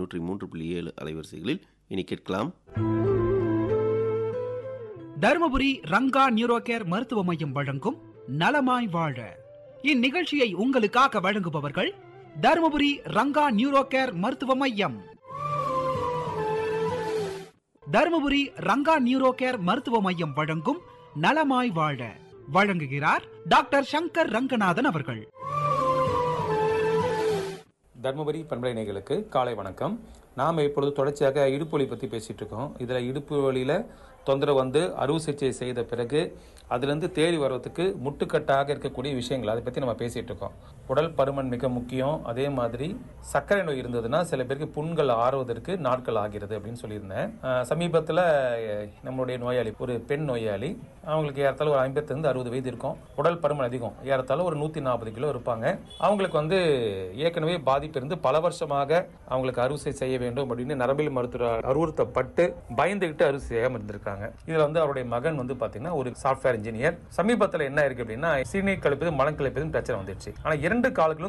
நூற்றி மூன்று புள்ளி ஏழு அலைவரிசைகளில் இனி கேட்கலாம் தருமபுரி ரங்கா நியூரோ கேர் மருத்துவ மையம் வழங்கும் நலமாய் வாழ இந்நிகழ்ச்சியை உங்களுக்காக வழங்குபவர்கள் தருமபுரி ரங்கா நியூரோ கேர் மருத்துவ மையம் தருமபுரி ரங்கா நியூரோ கேர் மருத்துவ மையம் வழங்கும் நலமாய் வாழ வழங்குகிறார் டாக்டர் சங்கர் ரங்கநாதன் அவர்கள் தர்மபுரி பண்பலை நேயர்களுக்கு காலை வணக்கம் நாம் இப்பொழுது தொடர்ச்சியாக இடுப்பு வலி பற்றி பேசிகிட்டு இருக்கோம் இதில் இடுப்பு வலியில் தொந்தரவு வந்து அறுவை சிகிச்சை செய்த பிறகு அதுலேருந்து தேடி வர்றதுக்கு முட்டுக்கட்டாக இருக்கக்கூடிய விஷயங்கள் அதை பற்றி நம்ம பேசிகிட்டு இருக்கோம் உடல் பருமன் மிக முக்கியம் அதே மாதிரி சர்க்கரை நோய் இருந்ததுன்னா சில பேருக்கு புண்கள் ஆறுவதற்கு நாட்கள் ஆகிறது அப்படின்னு சொல்லியிருந்தேன் சமீபத்தில் நம்மளுடைய நோயாளி ஒரு பெண் நோயாளி அவங்களுக்கு ஏறத்தாழ ஒரு ஐம்பத்திலிருந்து அறுபது வயது இருக்கும் உடல் பருமன் அதிகம் ஏறத்தாழ ஒரு நூற்றி நாற்பது கிலோ இருப்பாங்க அவங்களுக்கு வந்து ஏற்கனவே பாதிப்பு இருந்து பல வருஷமாக அவங்களுக்கு அறுவை செய்ய வேண்டும் அப்படின்னு நரம்பியல் மருத்துவர் அறிவுறுத்தப்பட்டு பயந்துகிட்டு அறுவை செய்யாமல் இருந்திருக்காங்க இதுல வந்து அவருடைய மகன் வந்து பாத்தீங்கன்னா ஒரு சாஃப்ட்வேர் இன்ஜினியர் சமீபத்தில் என்ன இருக்கு அப்படின்னா சீனி கழிப்பது மலம் கழிப்பதும் பிரச்சனை வந்துருச்சு ஆனா இரண்டு கால்களும்